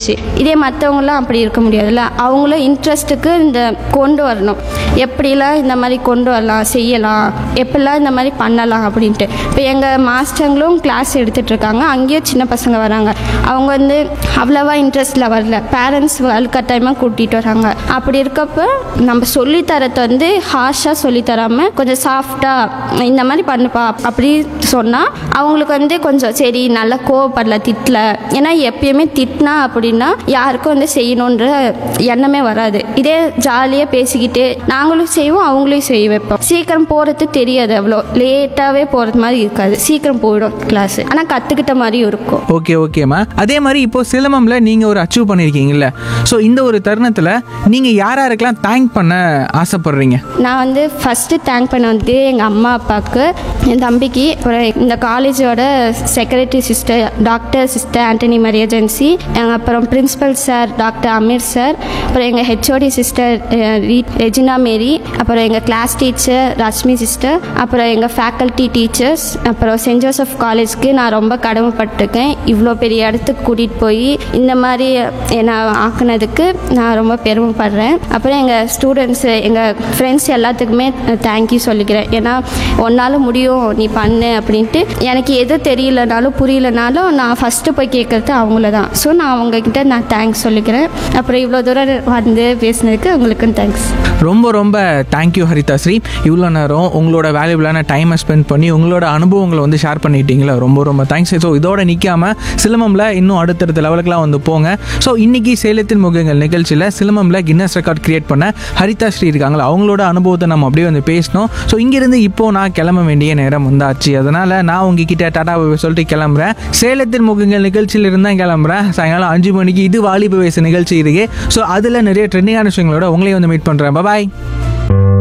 போயிடுச்சு இதே மற்றவங்களாம் அப்படி இருக்க முடியாதுல்ல அவங்களும் இன்ட்ரெஸ்ட்டுக்கு இந்த கொண்டு வரணும் எப்படிலாம் இந்த மாதிரி கொண்டு வரலாம் செய்யலாம் எப்படிலாம் இந்த மாதிரி பண்ணலாம் அப்படின்ட்டு இப்போ எங்கள் மாஸ்டர்களும் கிளாஸ் எடுத்துகிட்டு இருக்காங்க அங்கேயும் சின்ன பசங்க வராங்க அவங்க வந்து அவ்வளோவா இன்ட்ரெஸ்டில் வரல பேரண்ட்ஸ் வலுக்கட்டாயமாக கூட்டிகிட்டு வராங்க அப்படி இருக்கப்போ நம்ம சொல்லித்தரத்தை வந்து ஹார்ஷாக சொல்லித்தராமல் கொஞ்சம் சாஃப்டாக இந்த மாதிரி பண்ணுப்பா அப்படி சொன்னால் அவங்களுக்கு வந்து கொஞ்சம் சரி நல்லா கோவப்படல திட்டல ஏன்னா எப்பயுமே திட்டினா அப்படின்னா யாருக்கும் வந்து செய்யணுன்ற எண்ணமே வராது இதே ஜாலியாக பேசிக்கிட்டு நாங்களும் செய்வோம் அவங்களையும் செய்ய வைப்போம் சீக்கிரம் போகிறது தெரியாது அவ்வளோ லேட்டாகவே போகிறது மாதிரி இருக்காது சீக்கிரம் போயிடும் கிளாஸ் ஆனால் கற்றுக்கிட்ட மாதிரியும் இருக்கும் ஓகே ஓகேம்மா அதே மாதிரி இப்போ சிலம்பம்ல நீங்க ஒரு அச்சீவ் பண்ணியிருக்கீங்கல்ல ஸோ இந்த ஒரு தருணத்துல நீங்க யார் யாருக்கெல்லாம் தேங்க் பண்ண ஆசைப்படுறீங்க நான் வந்து ஃபஸ்ட்டு தேங்க் பண்ண வந்து எங்கள் அம்மா அப்பாவுக்கு என் தம்பிக்கு அப்புறம் இந்த காலேஜோட secretary sister doctor sister Antony Mariajency அப்புறம் principal sir doctor Ameer sir அப்புறம் எங்கள் ஹெச்ஓடி சிஸ்டர் ரெஜினா மேரி அப்புறம் எங்கள் கிளாஸ் டீச்சர் ரஷ்மி சிஸ்டர் அப்புறம் எங்கள் ஃபேக்கல்ட்டி டீச்சர்ஸ் அப்புறம் சென்ட் ஜோசப் காலேஜ்க்கு நான் ரொம்ப கடமைப்பட்டிருக்கேன் இவ்வளோ பெரிய இடத்துக்கு கூட்டிகிட்டு போய் இந்த மாதிரி என்னை ஆக்குனதுக்கு நான் ரொம்ப பெருமைப்படுறேன் அப்புறம் எங்கள் ஸ்டூடெண்ட்ஸு எங்கள் ஃப்ரெண்ட்ஸ் எல்லாத்துக்குமே தேங்க்யூ சொல்லிக்கிறேன் ஏன்னா உன்னால் முடியும் நீ பண்ணு அப்படின்ட்டு எனக்கு எது தெரியலனாலும் புரியலனாலும் நான் ஃபஸ்ட்டு போய் கேட்குறது அவங்கள தான் ஸோ நான் அவங்கக்கிட்ட நான் தேங்க்ஸ் சொல்லிக்கிறேன் அப்புறம் இவ்வளோ தூரம் வந்து பேசினதுக்கு உங்களுக்கும் தேங்க்ஸ் ரொம்ப ரொம்ப தேங்க்யூ ஹரிதா ஸ்ரீ இவ்வளோ நேரம் உங்களோட வேல்யூபிளான டைமை ஸ்பெண்ட் பண்ணி உங்களோட அனுபவங்களை வந்து ஷேர் பண்ணிட்டீங்களா ரொம்ப ரொம்ப தேங்க்ஸ் ஸோ இதோட நிற்காம சிலம்பம்ல இன்னும் அடுத்தடுத்த லெவலுக்குலாம் வந்து போங்க ஸோ இன்னைக்கு சேலத்தின் முகங்கள் நிகழ்ச்சியில் சிலம்பம்ல கின்னஸ் ரெக்கார்ட் கிரியேட் பண்ண ஹரிதா ஸ்ரீ இருக்காங்களா அவங்களோட அனுபவத்தை நம்ம அப்படியே வந்து பேசணும் ஸோ இங்கிருந்து இப்போ நான் கிளம்ப வேண்டிய நேரம் வந்தாச்சு அதனால நான் உங்ககிட்ட டாடா பாய் பாய் சொல்லிட்டு கிளம்புறேன் சேலத்தின் முகங்கள் நிகழ்ச்சியில் இருந்தால் கிளம்புறேன் சாயங்காலம் அஞ்சு மணிக்கு இது வாலிப வயசு நிகழ்ச்சி இருக்கு ஸோ அதில் நிறைய ட்ரெண்டிங்கான விஷயங்களோட உங்களையும் வந்து மீட் பண்ணுறேன் பாய்